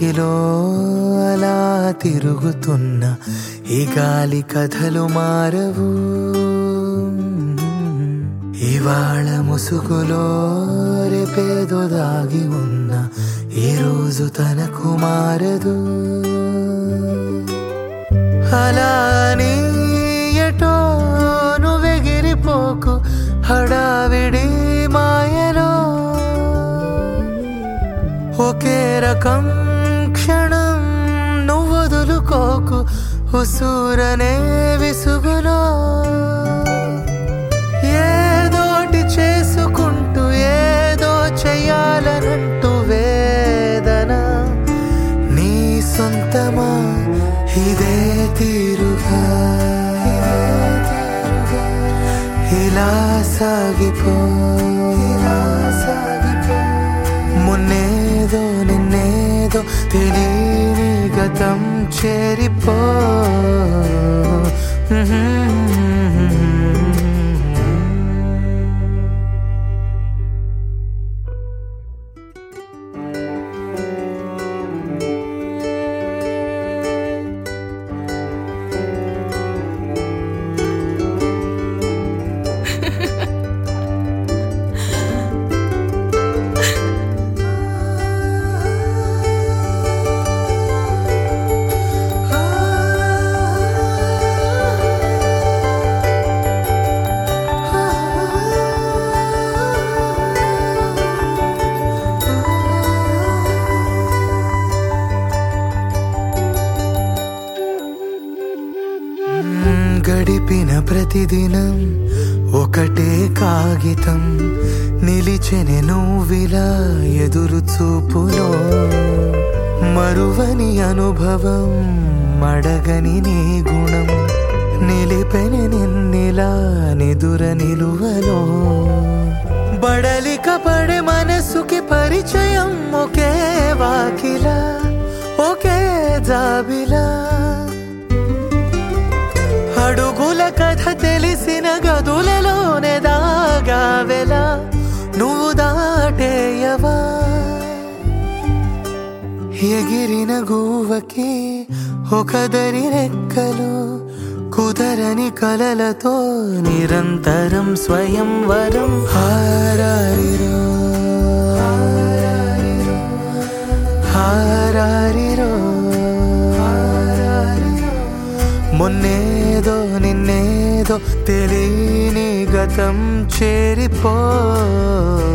మదిలో అలా తిరుగుతున్న ఈ గాలి కథలు మారవు ఇవాళ ముసుగులో రేపేదో దాగి ఉన్న ఈ రోజు తనకు మారదు అలా అని ఎటో నువ్వెగిరిపోకు హడావిడి మాయలో ఒకే రకం క్షణం నువ్వు వదులుకోకు ఉసూరనే విసుగులో ఏదోటి చేసుకుంటూ ఏదో చెయ్యాలనంటూ వేదన నీ సొంతమా ఇదే తీరుగా ఇలా సాగిపో ఇలా సాగిపో మొన్నేదో నిన్నేదో తెలియని గతం చేరిపో మ్మ్, గడిపిన ప్రతిదినం ఒకటే కాగితం నిలిచెని నువ్విలా ఎదురు చూపులో మరువని అనుభవం మడగని నీ గుణం నిలిపెని నిన్నిలా నిదుర నిలువలో బడలిక పడే మనసుకి పరిచయం ఒకే వాకిలా ఒకే జాబిలా అడుగుల కథ తెలిసిన గదులలోనే దాగావెలా నువ్వు దాటేయవా ఎగిరిన గువ్వకి ఒకదరి రెక్కలు కుదరని కలలతో నిరంతరం స్వయంవరం హారారిరో హారారిరో హారారిరో మొన్నేదో నిన్నేదో తెలియని గతం చేరిపో